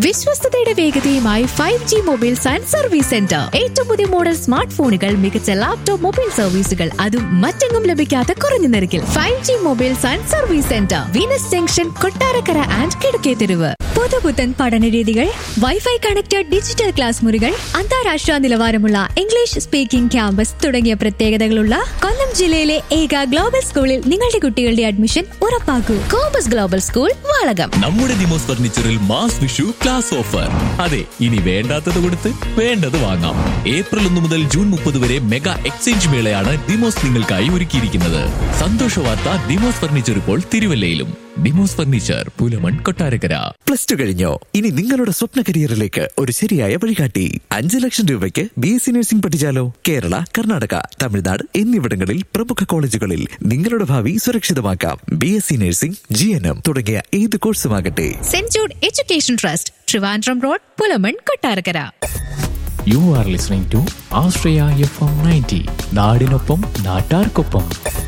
വിശ്വസ്തയുടെ വേഗതയുമായി five G mobiles and service centre ഏറ്റവും പുതിയ മോഡൽ സ്മാർട്ട് ഫോണുകൾ മികച്ച ലാപ്ടോപ്പ് മൊബൈൽ സർവീസുകൾ അതും മറ്റെങ്ങും ലഭിക്കാത്ത കുറഞ്ഞ നിരക്കിൽ five G mobiles and service centre Venus junction Kottarakkara and കിഴക്കേ തെരുവ് പുതുപുത്തൻ പഠനരീതികൾ വൈഫൈ കണക്റ്റഡ് ഡിജിറ്റൽ ക്ലാസ് മുറികൾ അന്താരാഷ്ട്ര നിലവാരമുള്ള ഇംഗ്ലീഷ് സ്പീക്കിംഗ് ക്യാമ്പസ് തുടങ്ങിയ പ്രത്യേകതകളുള്ള കൊല്ലം ജില്ലയിലെ ഏക ഗ്ലോബൽ സ്കൂളിൽ നിങ്ങളുടെ കുട്ടികളുടെ അഡ്മിഷൻ ഉറപ്പാക്കൂ കോമ്പസ് ഗ്ലോബൽ സ്കൂൾ വാളകം നമ്മുടെ ഡിമോസ് ഫർണിച്ചറിൽ മാസ് വിഷു ക്ലാസ് ഓഫർ അതെ ഇനി വേണ്ടാത്തത് കൊടുത്ത് വേണ്ടത് വാങ്ങാം ഏപ്രിൽ ഒന്ന് മുതൽ ജൂൺ മുപ്പത് വരെ മെഗാ എക്സ്ചേഞ്ച് മേളയാണ് ഡിമോസ് നിങ്ങൾക്കായി ഒരുക്കിയിരിക്കുന്നത് സന്തോഷ വാർത്ത ഡിമോസ് ഫർണിച്ചർ ഇപ്പോൾ തിരുവല്ലയിലും Demos furniture Pulamon Kottarakkara plus two കഴിഞ്ഞോ ഇനി നിങ്ങളുടെ സ്വപ്ന കരിയറിലേക്ക് ഒരു ശരിയായ വഴികാട്ടി അഞ്ച് ലക്ഷം രൂപയ്ക്ക് ബി എസ് സി നഴ്സിംഗ് പഠിച്ചാലോ കേരള കർണാടക തമിഴ്നാട് എന്നിവിടങ്ങളിൽ പ്രമുഖ കോളേജുകളിൽ നിങ്ങളുടെ ഭാവി സുരക്ഷിതമാക്കാം B S C nursing G N M തുടങ്ങിയ ഏത് കോഴ്സുമാകട്ടെ Saint Jude education trust Trivandrum road Pulamon Kottarakkara you are listening to Ashraya F M ninety നാടിനൊപ്പം നാട്ടാർക്കൊപ്പം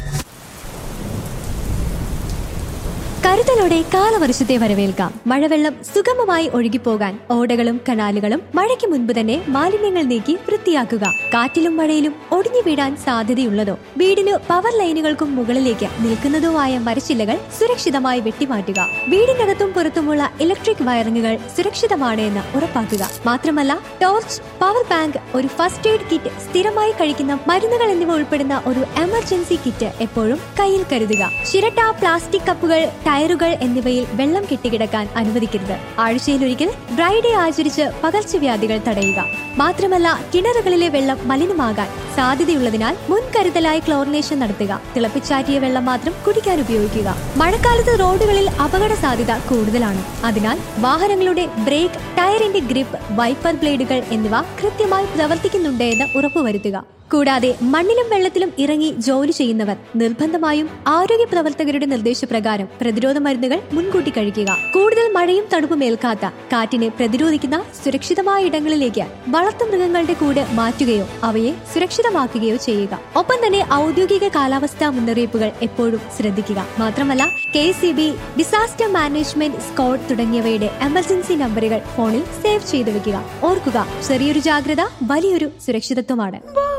കരുതലോടെ കാലവർഷത്തെ വരവേൽക്കാം മഴവെള്ളം സുഗമമായി ഒഴുകിപ്പോകാൻ ഓടകളും കനാലുകളും മഴയ്ക്ക് മുൻപ് തന്നെ മാലിന്യങ്ങൾ നീക്കി വൃത്തിയാക്കുക കാറ്റിലും മഴയിലും ഒടിഞ്ഞു വീഴാൻ സാധ്യതയുള്ളതോ വീടിന് പവർ ലൈനുകൾക്കും മുകളിലേക്ക് നിൽക്കുന്നതോ ആയ മരച്ചില്ലകൾ സുരക്ഷിതമായി വെട്ടിമാറ്റുക വീടിനകത്തും പുറത്തുമുള്ള ഇലക്ട്രിക് വയറിങ്ങുകൾ സുരക്ഷിതമാണ് എന്ന് ഉറപ്പാക്കുക മാത്രമല്ല ടോർച്ച് പവർ ബാങ്ക് ഒരു ഫസ്റ്റ് എയ്ഡ് കിറ്റ് സ്ഥിരമായി കഴിക്കുന്ന മരുന്നുകൾ എന്നിവ ഉൾപ്പെടുന്ന ഒരു എമർജൻസി കിറ്റ് എപ്പോഴും കയ്യിൽ കരുതുക ചിരട്ട പ്ലാസ്റ്റിക് കപ്പുകൾ ടയറുകൾ എന്നിവയിൽ വെള്ളം കെട്ടിക്കിടക്കാൻ അനുവദിക്കരുത് ആഴ്ചയിലൊരിക്കൽ ഡ്രൈ ഡേ ആചരിച്ച് പകർച്ചവ്യാധികൾ തടയുക മാത്രമല്ല കിണറുകളിലെ വെള്ളം മലിനമാകാൻ സാധ്യതയുള്ളതിനാൽ മുൻകരുതലായി ക്ലോറിനേഷൻ നടത്തുക തിളപ്പിച്ചാറ്റിയ വെള്ളം മാത്രം കുടിക്കാൻ ഉപയോഗിക്കുക മഴക്കാലത്ത് റോഡുകളിൽ അപകട സാധ്യത കൂടുതലാണ് അതിനാൽ വാഹനങ്ങളുടെ ബ്രേക്ക് ടയറിന്റെ ഗ്രിപ്പ് വൈപ്പർ ബ്ലേഡുകൾ എന്നിവ കൃത്യമായി പ്രവർത്തിക്കുന്നുണ്ട് എന്ന് ഉറപ്പുവരുത്തുക കൂടാതെ മണ്ണിലും വെള്ളത്തിലും ഇറങ്ങി ജോലി ചെയ്യുന്നവർ നിർബന്ധമായും ആരോഗ്യ പ്രവർത്തകരുടെ നിർദ്ദേശപ്രകാരം പ്രതിരോധ മരുന്നുകൾ മുൻകൂട്ടി കഴിക്കുക കൂടുതൽ മഴയും തണുപ്പും ഏൽക്കാത്ത കാറ്റിനെ പ്രതിരോധിക്കുന്ന സുരക്ഷിതമായ ഇടങ്ങളിലേക്ക് വളർത്തുമൃഗങ്ങളുടെ കൂട് മാറ്റുകയോ അവയെ സുരക്ഷിതമാക്കുകയോ ചെയ്യുക ഒപ്പം തന്നെ ഔദ്യോഗിക കാലാവസ്ഥാ മുന്നറിയിപ്പുകൾ എപ്പോഴും ശ്രദ്ധിക്കുക മാത്രമല്ല K C B disaster management squad തുടങ്ങിയവയുടെ എമർജൻസി നമ്പറുകൾ ഫോണിൽ സേവ് ചെയ്തു വെക്കുക ഓർക്കുക ചെറിയൊരു ജാഗ്രത വലിയൊരു സുരക്ഷിതത്വമാണ്